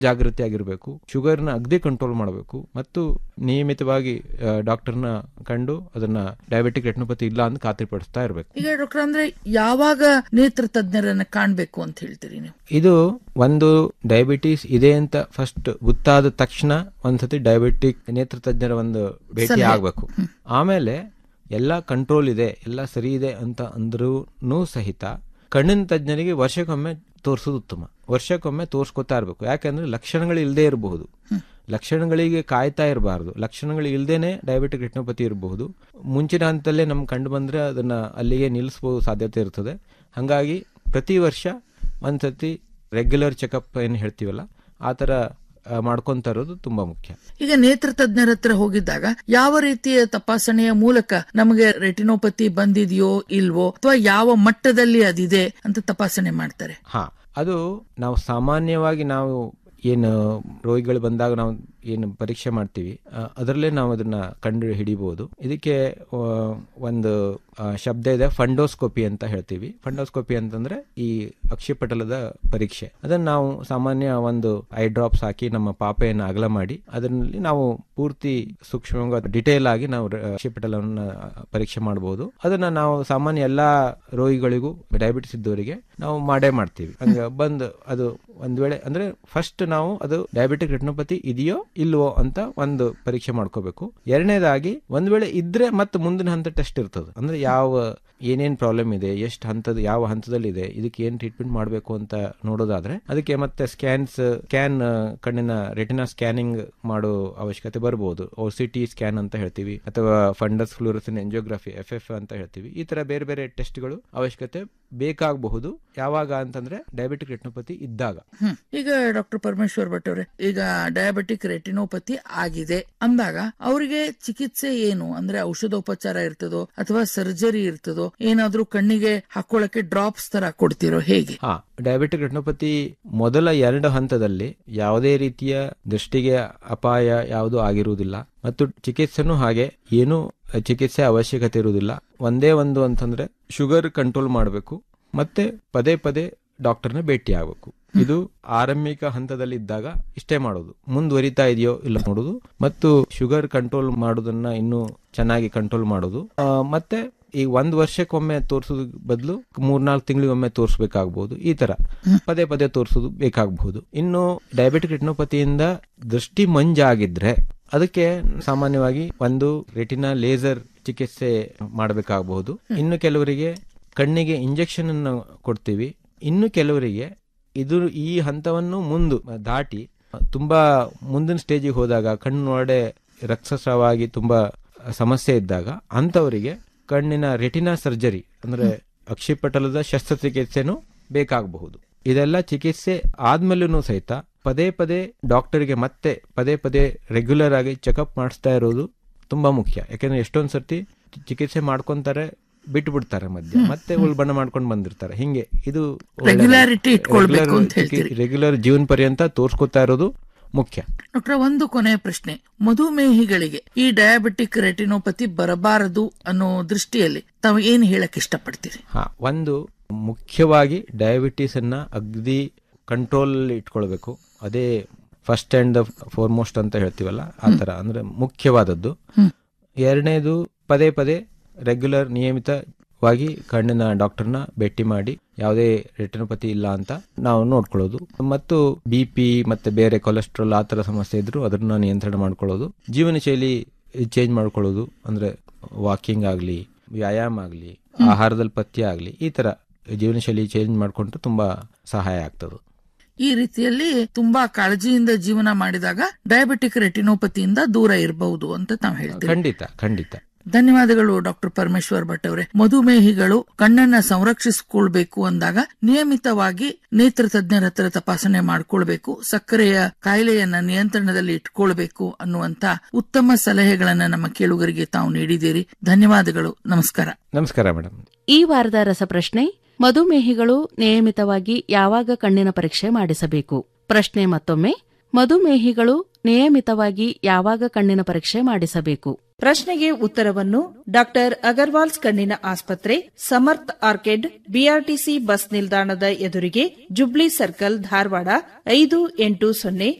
ಜಾಗೃತಿಯಾಗಿರಬೇಕು ಶುಗರ್ನ ಅಗದಿ ಕಂಟ್ರೋಲ್ ಮಾಡಬೇಕು ಮತ್ತು ನಿಯಮಿತವಾಗಿ ಡಾಕ್ಟರ್ನ ಕಂಡು ಅದನ್ನ ಡಯಾಬಿಟಿಕ್ ರೆಟಿನೋಪತಿ ಇಲ್ಲ ಅಂತ ಖಾತ್ರಿಪಡಿಸ್ತಾ ಇರಬೇಕು ಈಗ ಡಾಕ್ಟರ್ ಅಂದ್ರೆ ಯಾವಾಗ ನೇತ್ರ ತಜ್ಞರನ್ನ ಕಾಣ್ಬೇಕು ಅಂತ ಹೇಳ್ತೀರಿ ನೀವು ಇದು ಒಂದು ಡಯಾಬಿಟಿಸ್ ಇದೆ ಅಂತ ಫಸ್ಟ್ ಗೊತ್ತಾದ ತಕ್ಷಣ ಒಂದ್ಸತಿ ಡಯಾಬಿಟಿಕ್ ನೇತ್ರ ತಜ್ಞರ ಒಂದು ಭೇಟಿ ಸಲಹೆ. ಆಗ್ಬೇಕು ಆಮೇಲೆ ಎಲ್ಲ ಕಂಟ್ರೋಲ್ ಇದೆ ಎಲ್ಲ ಸರಿ ಇದೆ ಅಂತ ಅಂದ್ರೂ ಸಹಿತ ಕಣ್ಣಿನ ತಜ್ಞರಿಗೆ ವರ್ಷಕ್ಕೊಮ್ಮೆ ತೋರಿಸೋದು ಉತ್ತಮ ವರ್ಷಕ್ಕೊಮ್ಮೆ ತೋರಿಸ್ಕೊತಾ ಇರಬೇಕು ಯಾಕಂದ್ರೆ ಲಕ್ಷಣಗಳು ಇಲ್ಲದೆ ಇರಬಹುದು ಲಕ್ಷಣಗಳಿಗೆ ಕಾಯ್ತಾ ಇರಬಾರ್ದು ಲಕ್ಷಣಗಳು ಇಲ್ಲದೇನೆ ಡಯಾಬಿಟಿಕ್ ರೆಟಿನೋಪತಿ ಇರಬಹುದು ಮುಂಚಿನ ಹಂತದಲ್ಲೇ ನಮ್ಗೆ ಕಂಡು ಬಂದ್ರೆ ಅದನ್ನ ಅಲ್ಲಿಗೆ ನಿಲ್ಲಿಸಬಹುದು ಸಾಧ್ಯತೆ ಇರ್ತದೆ ಹಾಗಾಗಿ ಪ್ರತಿ ವರ್ಷ ಒಂದ್ಸತಿ ರೆಗ್ಯುಲರ್ ಚೆಕಪ್ ಏನು ಹೇಳ್ತೀವಲ್ಲ ಆ ಥರ ಆ, ಮಾಡ್ಕೊಂತ ಇರೋದು ತುಂಬಾ ಮುಖ್ಯ ಈಗ ನೇತ್ರ ತಜ್ಞರ ಹತ್ರ ಹೋಗಿದ್ದಾಗ ಯಾವ ರೀತಿಯ ತಪಾಸಣೆಯ ಮೂಲಕ ನಮಗೆ ರೆಟಿನೋಪತಿ ಬಂದಿದೆಯೋ ಇಲ್ವೋ ಅಥವಾ ಯಾವ ಮಟ್ಟದಲ್ಲಿ ಅದಿದೆ ಅಂತ ತಪಾಸಣೆ ಮಾಡ್ತಾರೆ ಹಾ ಅದು ನಾವು ಸಾಮಾನ್ಯವಾಗಿ ನಾವು ಏನು ರೋಗಿಗಳು ಬಂದಾಗ ನಾವು ಏನು ಪರೀಕ್ಷೆ ಮಾಡ್ತೀವಿ ಆ, ಅದರಲ್ಲೇ ನಾವು ಅದನ್ನ ಕಂಡು ಹಿಡಿಬಹುದು ಇದಕ್ಕೆ ಆ, ಒಂದು ಆ, ಶಬ್ದ ಇದೆ ಫಂಡೋಸ್ಕೋಪಿ ಅಂತ ಹೇಳ್ತೀವಿ ಫಂಡೋಸ್ಕೋಪಿ ಅಂತಂದ್ರೆ ಈ ಅಕ್ಷಿಪಟಲದ ಪರೀಕ್ಷೆ ಅದನ್ನ ನಾವು ಸಾಮಾನ್ಯ ಒಂದು ಐ ಡ್ರಾಪ್ಸ್ ಹಾಕಿ ನಮ್ಮ ಪಾಪೆಯನ್ನು ಅಗಲ ಮಾಡಿ ಅದರಲ್ಲಿ ನಾವು ಪೂರ್ತಿ ಸೂಕ್ಷ್ಮವಾಗಿ ಡಿಟೇಲ್ ಆಗಿ ನಾವು ರ- ಅಕ್ಷಿಪಟಲವನ್ನು ಪರೀಕ್ಷೆ ಮಾಡಬಹುದು ಅದನ್ನ ನಾವು ಸಾಮಾನ್ಯ ಎಲ್ಲಾ ರೋಗಿಗಳಿಗೂ ಡಯಾಬಿಟಿಸ್ ಇದ್ದವರಿಗೆ ನಾವು ಮಾಡೇ ಮಾಡ್ತೀವಿ ಹಂಗ ಬಂದು ಅದು ಒಂದ್ ವೇಳೆ ಅಂದ್ರೆ ಫಸ್ಟ್ ನಾವು ಅದು ಡಯಾಬಿಟಿಕ್ ರೆಟಿನೋಪತಿ ಇದೆಯೋ ಇಲ್ವೋ ಅಂತ ಒಂದು ಪರೀಕ್ಷೆ ಮಾಡ್ಕೋಬೇಕು ಎರಡನೇದಾಗಿ ಒಂದ್ ವೇಳೆ ಇದ್ರೆ ಮತ್ತೆ ಮುಂದಿನ ಹಂತ ಟೆಸ್ಟ್ ಇರ್ತದೆ ಅಂದ್ರೆ ಯಾವ ಏನೇನ್ ಪ್ರಾಬ್ಲಮ್ ಇದೆ ಎಷ್ಟು ಹಂತದ ಯಾವ ಹಂತದಲ್ಲಿ ಇದೆ ಇದಕ್ಕೆ ಏನ್ ಟ್ರೀಟ್ಮೆಂಟ್ ಮಾಡಬೇಕು ಅಂತ ನೋಡೋದಾದ್ರೆ ಅದಕ್ಕೆ ಮತ್ತೆ ಸ್ಕ್ಯಾನ್ಸ್ ಸ್ಕ್ಯಾನ್ ಕಣ್ಣಿನ ರೆಟಿನಾ ಸ್ಕ್ಯಾನಿಂಗ್ ಮಾಡೋ ಅವಶ್ಯಕತೆ ಬರಬಹುದು ಓ ಸಿ ಟಿ ಸ್ಕ್ಯಾನ್ ಅಂತ ಹೇಳ್ತೀವಿ ಅಥವಾ fundus fluorescein angiography F F ಅಂತ ಹೇಳ್ತೀವಿ ಈ ತರ ಬೇರೆ ಬೇರೆ ಟೆಸ್ಟ್ಗಳು ಅವಶ್ಯಕತೆ ಬೇಕಾಗಬಹುದು ಯಾವಾಗ ಅಂತಂದ್ರೆ ಡಯಾಬಿಟಿಕ್ ರೆಟಿನೋಪತಿ ಇದ್ದಾಗ ಹ್ಮ್. ಈಗ ಡಾಕ್ಟರ್ ಪರಮೇಶ್ವರ್ ಭಟ್ ಅವರೇ ಈಗ ಡಯಾಬಿಟಿಕ್ ರೆಟಿನೋಪತಿ ಆಗಿದೆ ಅಂದಾಗ ಅವರಿಗೆ ಚಿಕಿತ್ಸೆ ಏನು ಅಂದ್ರೆ ಔಷಧೋಪಚಾರ ಇರ್ತದೋ ಅಥವಾ ಸರ್ಜರಿ ಇರ್ತದೋ ಏನಾದ್ರೂ ಕಣ್ಣಿಗೆ ಹಾಕೊಳ್ಳಕ್ಕೆ ಡ್ರಾಪ್ಸ್ ತರ ಕೊಡ್ತಿರೋ ಹೇಗೆ ಹಾ ಡಯಾಬಿಟಿಕ್ ರೆಟಿನೋಪತಿ ಮೊದಲ ಎರಡು ಹಂತದಲ್ಲಿ ಯಾವುದೇ ರೀತಿಯ ದೃಷ್ಟಿಗೆ ಅಪಾಯ ಯಾವುದು ಆಗಿರುವುದಿಲ್ಲ ಮತ್ತು ಚಿಕಿತ್ಸೆನೂ ಹಾಗೆ ಏನು ಚಿಕಿತ್ಸೆ ಅವಶ್ಯಕತೆ ಇರುವುದಿಲ್ಲ ಒಂದೇ ಒಂದು ಅಂತಂದ್ರೆ ಶುಗರ್ ಕಂಟ್ರೋಲ್ ಮಾಡಬೇಕು ಮತ್ತೆ ಪದೇ ಪದೇ ಡಾಕ್ಟರ್ನ ಭೇಟಿ ಆಗಬೇಕು ಇದು ಆರಂಭಿಕ ಹಂತದಲ್ಲಿ ಇದ್ದಾಗ ಇಷ್ಟೇ ಮಾಡೋದು ಮುಂದುವರಿತಾ ಇದೆಯೋ ಇಲ್ಲ ನೋಡುದು ಮತ್ತು ಶುಗರ್ ಕಂಟ್ರೋಲ್ ಮಾಡೋದನ್ನ ಇನ್ನೂ ಚೆನ್ನಾಗಿ ಕಂಟ್ರೋಲ್ ಮಾಡೋದು ಆ, ಮತ್ತೆ ಈ ಒಂದ್ ವರ್ಷಕ್ಕೊಮ್ಮೆ ತೋರಿಸೋದು ಬದಲು ಮೂರ್ನಾಲ್ಕು ತಿಂಗಳಿಗೊಮ್ಮೆ ತೋರಿಸಬೇಕಾಗಬಹುದು ಈ ತರ ಪದೇ ಪದೇ ತೋರಿಸೋದು ಬೇಕಾಗಬಹುದು ಇನ್ನು ಡಯಾಬಿಟಿಕ್ ರೆಟಿನೋಪತಿಯಿಂದ ದೃಷ್ಟಿ ಮಂಜಾಗಿದ್ರೆ ಅದಕ್ಕೆ ಸಾಮಾನ್ಯವಾಗಿ ಒಂದು ರೆಟಿನಾ ಲೇಸರ್ ಚಿಕಿತ್ಸೆ ಮಾಡಬೇಕಾಗಬಹುದು ಇನ್ನು ಕೆಲವರಿಗೆ ಕಣ್ಣಿಗೆ ಇಂಜೆಕ್ಷನ್ ಅನ್ನು ಕೊಡ್ತೀವಿ ಇನ್ನು ಕೆಲವರಿಗೆ ಇದು ಈ ಹಂತವನ್ನು ಮುಂದು ದಾಟಿ ತುಂಬಾ ಮುಂದಿನ ಸ್ಟೇಜಿಗೆ ಹೋದಾಗ ಕಣ್ಣೊಳಗಡೆ ರಕ್ತಸ್ರಾವ ಆಗಿ ತುಂಬಾ ಸಮಸ್ಯೆ ಇದ್ದಾಗ ಅಂತವರಿಗೆ ಕಣ್ಣಿನ ರೆಟಿನಾ ಸರ್ಜರಿ ಅಂದ್ರೆ ಅಕ್ಷಿಪಟಲದ ಶಸ್ತ್ರಚಿಕಿತ್ಸೆನೂ ಬೇಕಾಗಬಹುದು ಇದೆಲ್ಲ ಚಿಕಿತ್ಸೆ ಆದ್ಮೇಲೂ ಸಹಿತ ಪದೇ ಪದೇ ಡಾಕ್ಟರ್ಗೆ ಮತ್ತೆ ಪದೇ ಪದೇ ರೆಗ್ಯುಲರ್ ಆಗಿ ಚೆಕಪ್ ಮಾಡಿಸ್ತಾ ಇರೋದು ತುಂಬಾ ಮುಖ್ಯ ಯಾಕಂದ್ರೆ ಎಷ್ಟೊಂದ್ ಸರ್ತಿ ಚಿಕಿತ್ಸೆ ಮಾಡ್ಕೊಂತಾರೆ ಬಿಟ್ಟು ಬಿಡ್ತಾರೆ ಮಧ್ಯ ಮತ್ತೆ ಉಲ್ಬಣ ಮಾಡ್ಕೊಂಡು ಬಂದಿರ್ತಾರೆ ಹಿಂಗೆ ಇದು Regularity ಇಟ್ಕೊಳ್ಬೇಕು ಅಂತ ಹೇಳ್ತೀರಿ. ರೆಗ್ಯುಲರ್ ಜೀವನ ಪರ್ಯಂತ ತೋರ್ಸ್ಕೊತಾ ಇರೋದು ಮುಖ್ಯ ಡಾಕ್ಟರ್ ಒಂದು ಕೊನೆಯ ಪ್ರಶ್ನೆ ಮಧುಮೇಹಿಗಳಿಗೆ ಈ ಡಯಾಬಿಟಿಕ್ ರೆಟಿನೋಪತಿ ಬರಬಾರದು ಅನ್ನೋ ದೃಷ್ಟಿಯಲ್ಲಿ ತಾವು ಏನ್ ಹೇಳಕ್ ಇಷ್ಟಪಡ್ತೀರಿ ಹಾ ಒಂದು ಮುಖ್ಯವಾಗಿ ಡಯಾಬಿಟೀಸ್ ಅನ್ನ ಅಗದಿ ಕಂಟ್ರೋಲ್ ಇಟ್ಕೊಳ್ಬೇಕು ಅದೇ ಫಸ್ಟ್ ಅಂಡ್ ಫೋರ್ಮೋಸ್ಟ್ ಅಂತ ಹೇಳ್ತೀವಲ್ಲ ಆ ತರ ಅಂದ್ರೆ ಮುಖ್ಯವಾದದ್ದು ಎರಡನೇದು ಪದೇ ಪದೇ ರೆಗ್ಯುಲರ್ ನಿಯಮಿತವಾಗಿ ಕಣ್ಣಿನ ಡಾಕ್ಟರ್ನ ಭೇಟಿ ಮಾಡಿ ಯಾವುದೇ ರೆಟಿನೋಪತಿ ಇಲ್ಲ ಅಂತ ನಾವು ನೋಡ್ಕೊಳ್ಳೋದು ಮತ್ತು ಬಿ ಪಿ ಮತ್ತೆ ಬೇರೆ ಕೊಲೆಸ್ಟ್ರಾಲ್ ಆ ತರ ಸಮಸ್ಯೆ ಇದ್ರು ಅದನ್ನ ನಿಯಂತ್ರಣ ಮಾಡ್ಕೊಳ್ಳೋದು ಜೀವನ ಶೈಲಿ ಚೇಂಜ್ ಮಾಡ್ಕೊಳ್ಳೋದು ಅಂದ್ರೆ ವಾಕಿಂಗ್ ಆಗಲಿ ವ್ಯಾಯಾಮ ಆಗಲಿ ಆಹಾರದಲ್ಲಿ ಪಥ್ಯ ಆಗಲಿ ಈ ತರ ಜೀವನ ಶೈಲಿ ಚೇಂಜ್ ಮಾಡ್ಕೊಂಡ್ರೆ ತುಂಬಾ ಸಹಾಯ ಆಗ್ತದೆ ಈ ರೀತಿಯಲ್ಲಿ ತುಂಬಾ ಕಾಳಜಿಯಿಂದ ಜೀವನ ಮಾಡಿದಾಗ ಡಯಾಬಿಟಿಕ್ ರೆಟಿನೋಪತಿಯಿಂದ ದೂರ ಇರಬಹುದು ಅಂತ ತಾವು ಹೇಳ್ತೀವಿ ಖಂಡಿತ ಖಂಡಿತ ಧನ್ಯವಾದಗಳು ಡಾಕ್ಟರ್ ಪರಮೇಶ್ವರ್ ಭಟ್ ಅವರೇ ಮಧುಮೇಹಿಗಳು ಕಣ್ಣನ್ನ ಸಂರಕ್ಷಿಸಿಕೊಳ್ಬೇಕು ಅಂದಾಗ ನಿಯಮಿತವಾಗಿ ನೇತ್ರ ತಜ್ಞರ ಹತ್ರ ತಪಾಸಣೆ ಮಾಡ್ಕೊಳ್ಬೇಕು ಸಕ್ಕರೆಯ ಕಾಯಿಲೆಯನ್ನ ನಿಯಂತ್ರಣದಲ್ಲಿ ಇಟ್ಕೊಳ್ಬೇಕು ಅನ್ನುವಂತ ಉತ್ತಮ ಸಲಹೆಗಳನ್ನ ನಮ್ಮ ಕೇಳುಗರಿಗೆ ತಾವು ನೀಡಿದ್ದೀರಿ ಧನ್ಯವಾದಗಳು ನಮಸ್ಕಾರ ನಮಸ್ಕಾರ ಮೇಡಮ್ ಈ ವಾರದ ರಸಪ್ರಶ್ನೆ ಮಧುಮೇಹಿಗಳು ನಿಯಮಿತವಾಗಿ ಯಾವಾಗ ಕಣ್ಣಿನ ಪರೀಕ್ಷೆ ಮಾಡಿಸಬೇಕು ಪ್ರಶ್ನೆ ಮತ್ತೊಮ್ಮೆ ಮಧುಮೇಹಿಗಳು ನಿಯಮಿತವಾಗಿ ಯಾವಾಗ ಕಣ್ಣಿನ ಪರೀಕ್ಷೆ ಮಾಡಿಸಬೇಕು ಪ್ರಶ್ನೆಗೆ ಉತ್ತರವನ್ನು ಡಾಕ್ಟರ್ ಅಗರ್ವಾಲ್ಸ್ ಕಣ್ಣಿನ ಆಸ್ಪತ್ರೆ ಸಮರ್ಥ್ ಆರ್ಕೆಡ್ ಬಿಆರ್ಟಿಸಿ ಬಸ್ ನಿಲ್ದಾಣದ ಎದುರಿಗೆ ಜುಬ್ಲಿ ಸರ್ಕಲ್ ಧಾರವಾಡ ಐದು ಎಂಟು ಸೊನ್ನೆ